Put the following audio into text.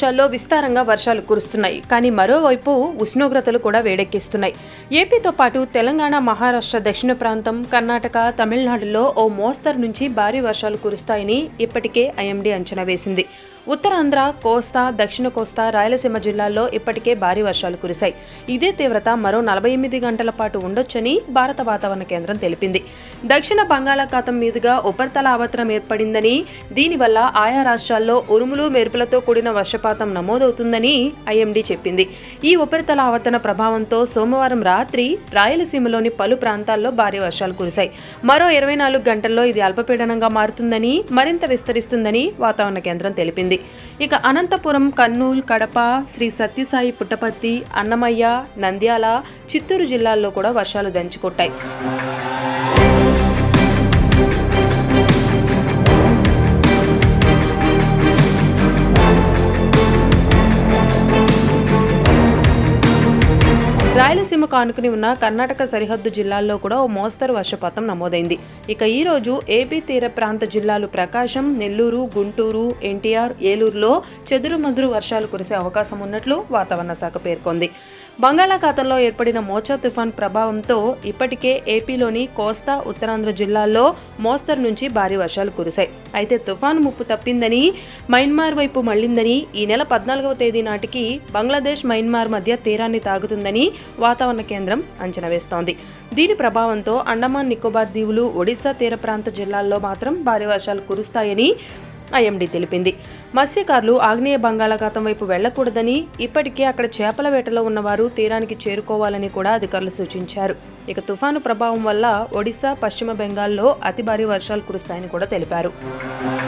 రాష్ట్రాల్లో విస్తారంగా వర్షాలు కురుస్తున్నాయి కానీ మరోవైపు ఉష్ణోగ్రతలు కూడా వేడెక్కిస్తున్నాయి ఏపీతో పాటు తెలంగాణ మహారాష్ట్ర దక్షిణ ప్రాంతం కర్ణాటక తమిళనాడులో ఓ మోస్తరు నుంచి భారీ వర్షాలు కురుస్తాయని ఇప్పటికే ఐఎండీ అంచనా వేసింది ఉత్తరాంధ్ర కోస్తా దక్షిణ కోస్తా రాయలసీమ జిల్లాల్లో ఇప్పటికే భారీ వర్షాలు కురిశాయి ఇదే తీవ్రత మరో నలభై ఎనిమిది గంటల పాటు ఉండొచ్చని భారత వాతావరణ కేంద్రం తెలిపింది దక్షిణ బంగాళాఖాతం మీదుగా ఉపరితల ఆవర్తనం ఏర్పడిందని దీనివల్ల ఆయా రాష్ట్రాల్లో ఉరుములు మెరుపులతో కూడిన వర్షపాతం నమోదవుతుందని ఐఎండీ చెప్పింది ఈ ఉపరితల ఆవర్తన ప్రభావంతో సోమవారం రాత్రి రాయలసీమలోని పలు ప్రాంతాల్లో భారీ వర్షాలు కురిశాయి మరో ఇరవై నాలుగు గంటల్లో ఇది అల్పపీడనంగా మారుతుందని మరింత విస్తరిస్తుందని వాతావరణ కేంద్రం తెలిపింది ఇక అనంతపురం కర్నూలు కడప శ్రీ సత్యసాయి పుట్టపర్తి అన్నమయ్య నంద్యాల చిత్తూరు జిల్లాల్లో కూడా వర్షాలు దంచుకొట్టాయి రాయలసీమకు ఆనుకుని ఉన్న కర్ణాటక సరిహద్దు జిల్లాల్లో కూడా ఓ మోస్తరు వర్షపాతం నమోదైంది ఇక ఈ రోజు ఏపీ తీర ప్రాంత జిల్లాలు ప్రకాశం నెల్లూరు గుంటూరు ఎన్టీఆర్ ఏలూరులో చెదురుమదురు వర్షాలు కురిసే అవకాశం ఉన్నట్లు వాతావరణ శాఖ పేర్కొంది బంగాళాఖాతంలో ఏర్పడిన మోచా తుఫాన్ ప్రభావంతో ఇప్పటికే ఏపీలోని కోస్తా ఉత్తరాంధ్ర జిల్లాల్లో మోస్తరు నుంచి భారీ వర్షాలు కురిశాయి అయితే తుఫాను ముప్పు తప్పిందని మయన్మార్ వైపు మళ్లిందని ఈ నెల పద్నాలుగవ తేదీ నాటికి బంగ్లాదేశ్ మయన్మార్ మధ్య తీరాన్ని తాగుతుందని వాతావరణ కేంద్రం అంచనా వేస్తోంది దీని ప్రభావంతో అండమాన్ నికోబార్ దీవులు ఒడిశా తీర ప్రాంత జిల్లాల్లో మాత్రం భారీ వర్షాలు కురుస్తాయని ఐఎండీ తెలిపింది మత్స్యకారులు ఆగ్నేయ బంగాళాఖాతం వైపు వెళ్లకూడదని ఇప్పటికే అక్కడ చేపల వేటలో ఉన్నవారు తీరానికి చేరుకోవాలని కూడా అధికారులు సూచించారు ఇక తుఫాను ప్రభావం వల్ల ఒడిశా పశ్చిమ బెంగాల్లో అతి భారీ వర్షాలు కురుస్తాయని కూడా తెలిపారు